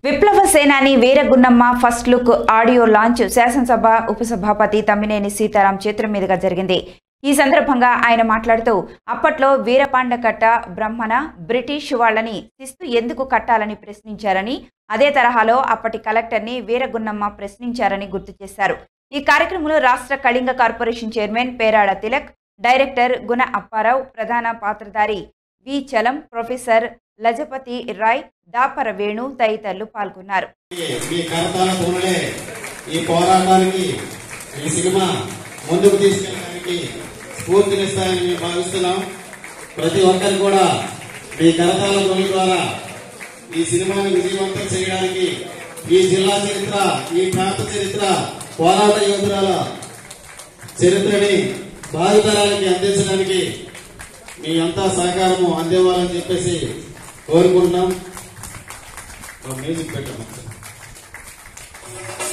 విప్లవ సేనాని Veeragunnamma first look audio launch శాసనసభ ఉపసభాపతి తమ్మినేని సీతారాం చేతుల మీదుగా జరిగింది ఈ సందర్భంగా ఆయన మాట్లాడుతూ అప్పట్లో వీరపాండకట్ట బ్రహ్మణ బ్రిటిష్ వాళ్ళని శిస్తు ఎందుకు కట్టాలని ప్రశ్నించారని అదే తరహాలో అప్పటి కలెక్టర్ని వీరగున్నమ్మ ప్రశ్నించారని గుర్తు చేశారు ఈ కార్యక్రమంలో రాష్ట్ర Kalinga corporation chairman Perada Tilak director Guna Apparao ప్రధాన పాత్రధారి వి చలం ప్రొఫెసర్ లజపతి రాయ్ దాపర వేణు తదితరులు పాల్గొన్నారు మీ కరతాల ధ్వనులే ఈ పోరాటానికి ఈ సినిమా ముందుకు తీసుకెళ్ళడానికి స్ఫూర్తినిస్తాయని మేము భావిస్తున్నాం ప్రతి ఒక్కరు కూడా మీ కరతాల ధ్వనుల ద్వారా ఈ సినిమాని విజయవంతం చేయడానికి ఈ జిల్లా చరిత్ర ఈ ప్రాంత చరిత్ర పోరాట యోధురాల చరిత్రని భావితరాలకి అందించడానికి మీ అంతా సహకారము అందివ్వాలని చెప్పేసి కోరుకుంటున్నాం మ్యూజిక్ పెట్టాం